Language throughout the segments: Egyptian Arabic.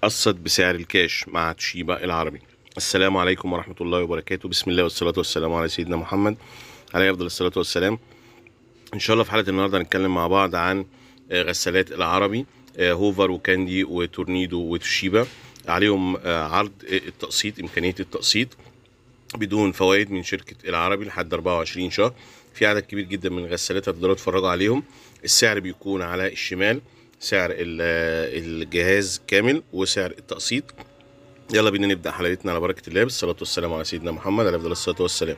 قسط بسعر الكاش مع توشيبا العربي السلام عليكم ورحمة الله وبركاته بسم الله والصلاة والسلام على سيدنا محمد عليه أفضل الصلاة والسلام إن شاء الله في حلقة النهاردة هنتكلم مع بعض عن آه، غسالات العربي آه، هوفر وكاندي وتورنيدو وتوشيبا عليهم آه، عرض آه، التقسيط إمكانية التقسيط بدون فوائد من شركة العربي لحد 24 شهر في عدد كبير جدا من الغسالات هتقدروا تتفرجوا عليهم السعر بيكون على الشمال سعر ال- الجهاز كامل وسعر التقسيط يلا بينا نبدأ حلقتنا على بركة الله بالصلاة والسلام على سيدنا محمد عليه أفضل الصلاة والسلام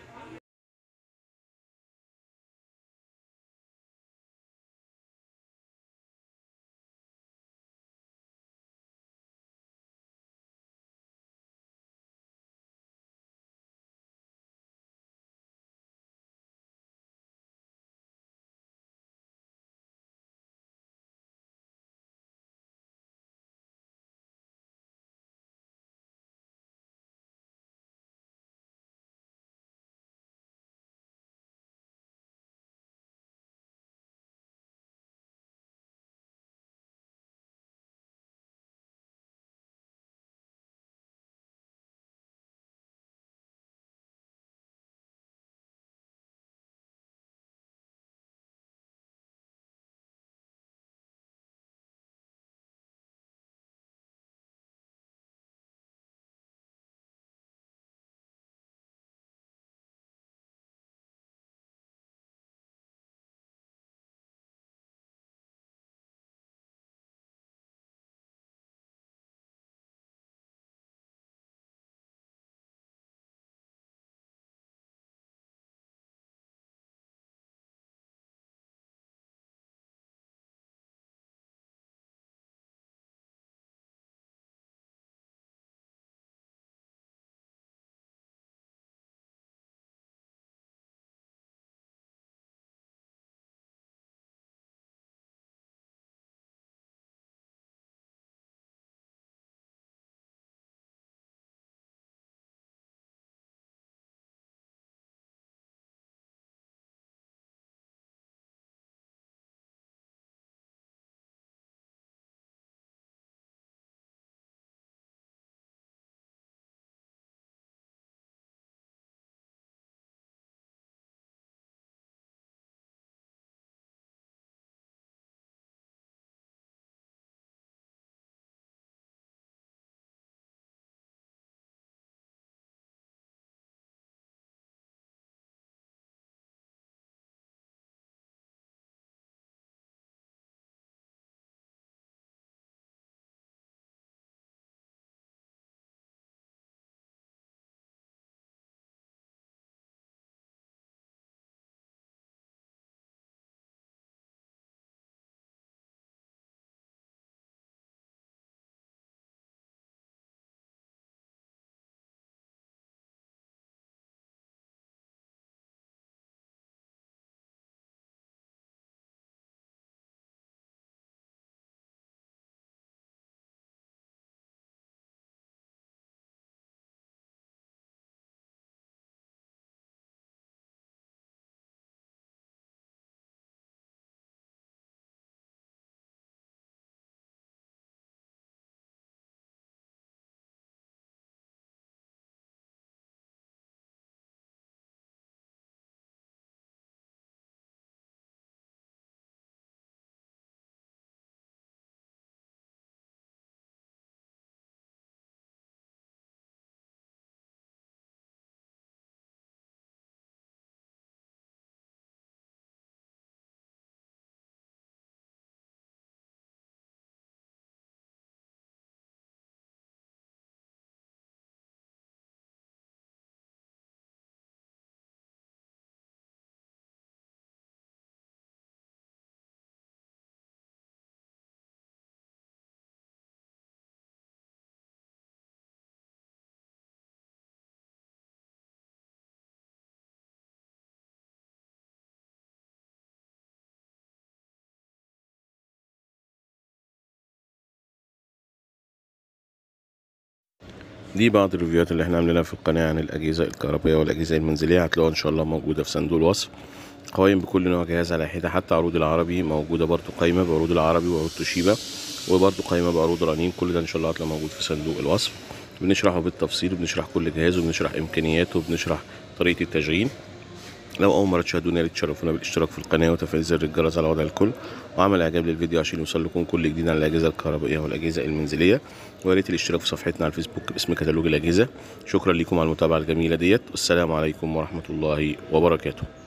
دي بعض الريفيوهات اللي احنا عاملينها في القناة عن الأجهزة الكهربائية والأجهزة المنزلية هتلاقوها إن شاء الله موجودة في صندوق الوصف قوائم بكل نوع جهاز على حدة حتى عروض العربي موجودة برضو قايمة بعروض العربي وعروض توشيبا وبرده قائمه بعروض رنين كل ده ان شاء الله هتلاقيه موجود في صندوق الوصف بنشرحه بالتفصيل وبنشرح كل جهاز وبنشرح امكانياته وبنشرح طريقه التشغيل لو اول مره تشاهدونا يا ريت تشرفونا بالاشتراك في القناه وتفعيل زر الجرس على وضع الكل وعمل اعجاب للفيديو عشان يوصل لكم كل جديد عن الاجهزه الكهربائيه والاجهزه المنزليه ويا ريت الاشتراك في صفحتنا على الفيسبوك باسم كتالوج الاجهزه شكرا لكم على المتابعه الجميله ديت والسلام عليكم ورحمه الله وبركاته